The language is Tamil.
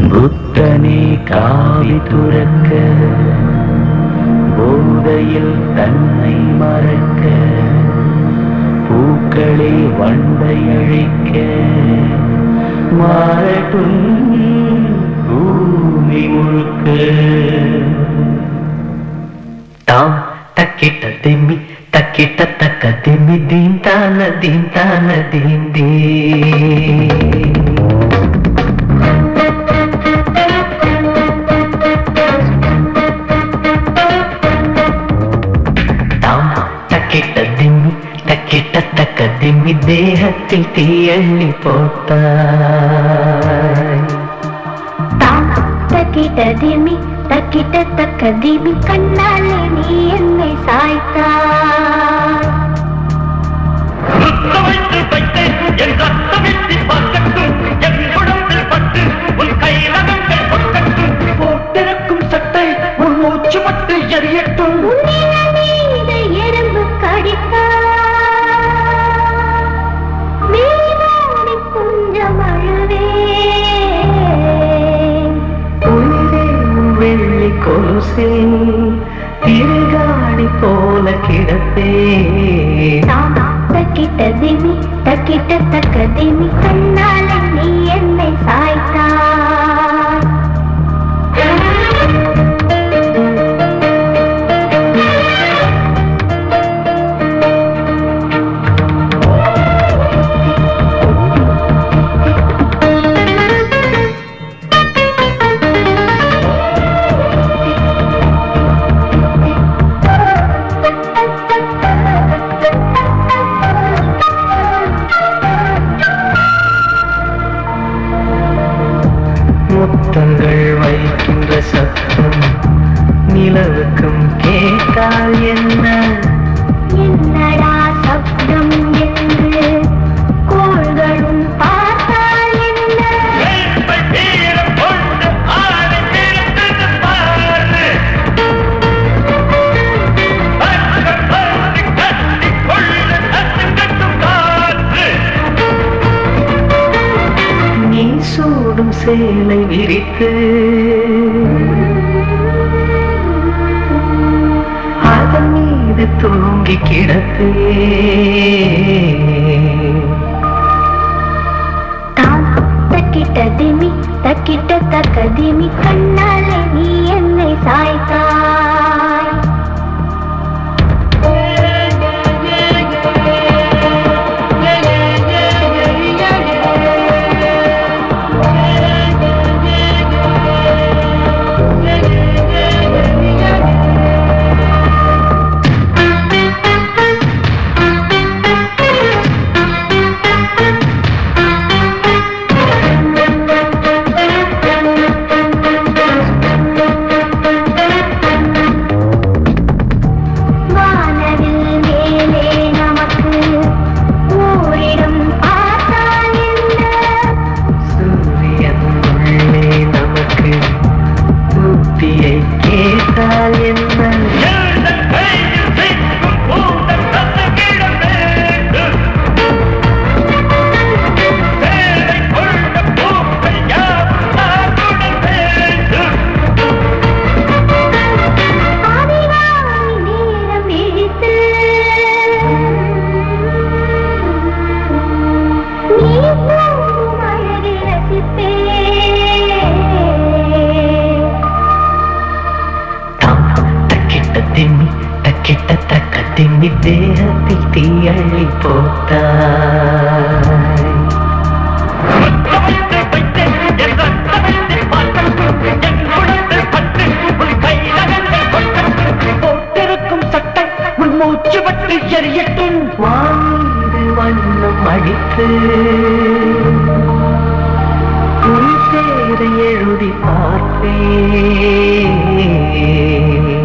புத்தனே காவி துறக்க போதையில் தன்னை மறக்க பூக்களே வண்டை அழிக்க மாறட்டும் பூமி முழுக்க தாம் தக்கிட்ட திம்மி தக்கிட்ட தக்க திம்மி தீன் தான தீன் தான தீன் தீ தாம் தக்கிட்ட திம்மி தக்கிட்ட தக்க திம்மி தேகத்தில் தீயள்ளி போட்டாய் தாம் தக்கிட்ட திமி தக்கிட்ட தக்க திமி கண்ணாலே நீ என்னை சாய்த்தாய் வைத்து வைத்தேன் என் ரத்தமிட்டு பார்க்கட்டும் என் உடம்பில் பட்டு உன் கைலகங்கள் கொட்டட்டும் போட்டிருக்கும் சட்டை உன் மூச்சு பட்டு எரியட்டும் உன்னில மீது எறும்பு கடித்தாய் மீனோடி கொஞ்சம் அழுவேன் உயிரே உன் வெள்ளி கொலுசே திருகாணி போல கிடப்பே தாம் தக்கிட்ட திமி தக்கிட்ட தக்க திமி கண்ணாலே நீ என்னை சாய்த்தாய் முத்தங்கள் வைக்கின்ற சத்தம் நிலவுக்கும் கேட்டால் என்ன என்னடா சப்தம் என்று கோள்களும் பார்த்தால் என்ன வேம்பை வீரம் கொண்டு ஆணை பிறந்தது பாரு பக்கம் பறந்து கட்டிக் கொள்ள நசுங்கட்டும் காற்று நீ சூடும் சேலை விரித்து அதன் மீது தூங்கி கிடப்பே தாம் தக்கிட்ட திமி தக்கிட்ட தக்க திமி கண்ணாலே நீ என்னை சாய்த்தாய் வானவில் மேலே நமக்கு ஓரிடம் பார்த்தால் என்ன சூரியன் உள்ளே நமக்கு புத்தியை கேட்டால் என்ன எழுதல் கையில் சிக்கும் கூந்தல் தந்துகிட வேண்டும் சேலை கொண்ட பூக்கள் யாவும் நாட்டுடன் வேண்டும் அதிகாலை நேரம் இழித்து நீ போகும் அழகை ரசிப்பேன் தாம் தக்கிட்ட திம்மி தக்கிட்ட தக்க திம்மி தேகத்தில் தீயள்ளி போட்டாய் முத்தமிட்டு வைத்தேன் என் ரத்தமிட்டு பார்க்கட்டும் என் உடம்பில் பட்டு உன் கைலகங்கள் கொட்டட்டும் போட்டிருக்கும் சட்டை உன் மூச்சு பட்டு எரியட்டும் வாய்ந்து வண்ணம் அடித்து உன் பேரை எழுதி பார்ப்பேன்